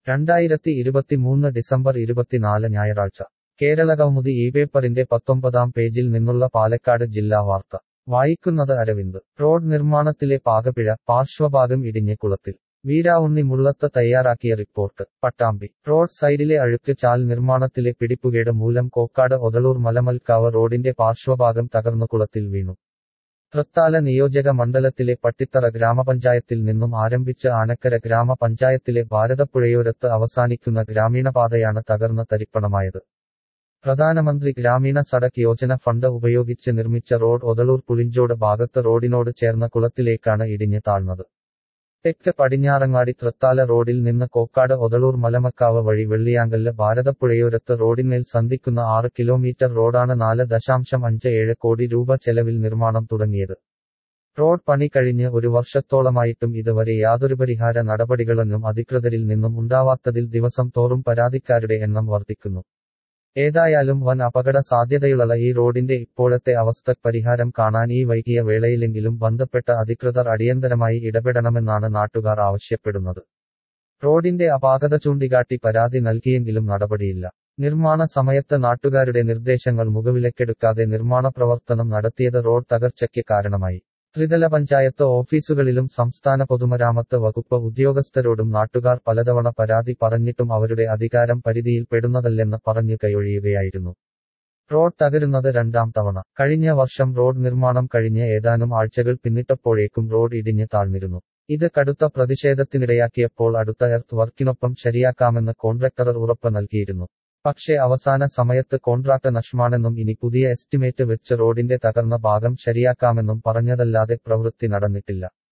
രണ്ടായിരത്തി ഇരുപത്തിമൂന്ന് ഡിസംബർ ഇരുപത്തിനാല് ഞായറാഴ്ച കേരള കൗമുദി ഈ പേപ്പറിന്റെ പത്തൊമ്പതാം പേജിൽ നിന്നുള്ള പാലക്കാട് ജില്ലാ വാർത്ത വായിക്കുന്നത് അരവിന്ദ് റോഡ് നിർമ്മാണത്തിലെ പാകപ്പിഴ പാർശ്വഭാഗം ഇടിഞ്ഞ് കുളത്തിൽ വീരാവുണ്ണി മുള്ളത്ത് തയ്യാറാക്കിയ റിപ്പോർട്ട് പട്ടാമ്പി റോഡ് സൈഡിലെ അഴുക്ക് ചാൽ നിർമ്മാണത്തിലെ പിടിപ്പുകേട് മൂലം കോക്കാട് ഒതളൂർ മലമൽക്കാവ് റോഡിന്റെ പാർശ്വഭാഗം തകർന്നു കുളത്തിൽ വീണു തൃത്താല നിയോജക മണ്ഡലത്തിലെ പട്ടിത്തറ ഗ്രാമപഞ്ചായത്തിൽ നിന്നും ആരംഭിച്ച് ആനക്കര ഗ്രാമപഞ്ചായത്തിലെ ഭാരതപ്പുഴയോരത്ത് അവസാനിക്കുന്ന ഗ്രാമീണപാതയാണ് തകർന്ന് തരിപ്പണമായത് പ്രധാനമന്ത്രി ഗ്രാമീണ സടക് യോജന ഫണ്ട് ഉപയോഗിച്ച് നിർമ്മിച്ച റോഡ് ഒതളൂർ പുളിഞ്ചോട് ഭാഗത്ത് റോഡിനോട് ചേർന്ന കുളത്തിലേക്കാണ് ഇടിഞ്ഞ് താഴ്ന്നത് തെക്ക് പടിഞ്ഞാറങ്ങാടി തൃത്താല റോഡിൽ നിന്ന് കോക്കാട് ഒതളൂർ മലമക്കാവ് വഴി വെള്ളിയാങ്കല്ല് ഭാരതപ്പുഴയോരത്ത് റോഡിന്മേൽ സന്ധിക്കുന്ന ആറ് കിലോമീറ്റർ റോഡാണ് നാല് ദശാംശം അഞ്ച് ഏഴ് കോടി രൂപ ചെലവിൽ നിർമ്മാണം തുടങ്ങിയത് റോഡ് പണി കഴിഞ്ഞ് ഒരു വർഷത്തോളമായിട്ടും ഇതുവരെ യാതൊരു പരിഹാര നടപടികളൊന്നും അധികൃതരിൽ നിന്നും ഉണ്ടാവാത്തതിൽ ദിവസം തോറും പരാതിക്കാരുടെ എണ്ണം വർദ്ധിക്കുന്നു ഏതായാലും വൻ അപകട സാധ്യതയുള്ള ഈ റോഡിന്റെ ഇപ്പോഴത്തെ അവസ്ഥ പരിഹാരം കാണാൻ ഈ വൈകിയ വേളയിലെങ്കിലും ബന്ധപ്പെട്ട അധികൃതർ അടിയന്തരമായി ഇടപെടണമെന്നാണ് നാട്ടുകാർ ആവശ്യപ്പെടുന്നത് റോഡിന്റെ അപാകത ചൂണ്ടിക്കാട്ടി പരാതി നൽകിയെങ്കിലും നടപടിയില്ല നിർമ്മാണ സമയത്ത് നാട്ടുകാരുടെ നിർദ്ദേശങ്ങൾ മുഖവിലക്കെടുക്കാതെ നിർമ്മാണ പ്രവർത്തനം നടത്തിയത് റോഡ് തകർച്ചയ്ക്ക് കാരണമായി ത്രിതല പഞ്ചായത്ത് ഓഫീസുകളിലും സംസ്ഥാന പൊതുമരാമത്ത് വകുപ്പ് ഉദ്യോഗസ്ഥരോടും നാട്ടുകാർ പലതവണ പരാതി പറഞ്ഞിട്ടും അവരുടെ അധികാരം പരിധിയിൽ പെടുന്നതല്ലെന്ന് പറഞ്ഞു കൈയൊഴിയുകയായിരുന്നു റോഡ് തകരുന്നത് രണ്ടാം തവണ കഴിഞ്ഞ വർഷം റോഡ് നിർമ്മാണം കഴിഞ്ഞ് ഏതാനും ആഴ്ചകൾ പിന്നിട്ടപ്പോഴേക്കും റോഡ് ഇടിഞ്ഞ് താഴ്ന്നിരുന്നു ഇത് കടുത്ത പ്രതിഷേധത്തിനിടയാക്കിയപ്പോൾ അടുത്ത എർത്ത് വർക്കിനൊപ്പം ശരിയാക്കാമെന്ന് കോൺട്രാക്ടർ ഉറപ്പ് നൽകിയിരുന്നു പക്ഷേ അവസാന സമയത്ത് കോൺട്രാക്ട് നഷ്ടമാണെന്നും ഇനി പുതിയ എസ്റ്റിമേറ്റ് വെച്ച് റോഡിന്റെ തകർന്ന ഭാഗം ശരിയാക്കാമെന്നും പറഞ്ഞതല്ലാതെ പ്രവൃത്തി നടന്നിട്ടില്ല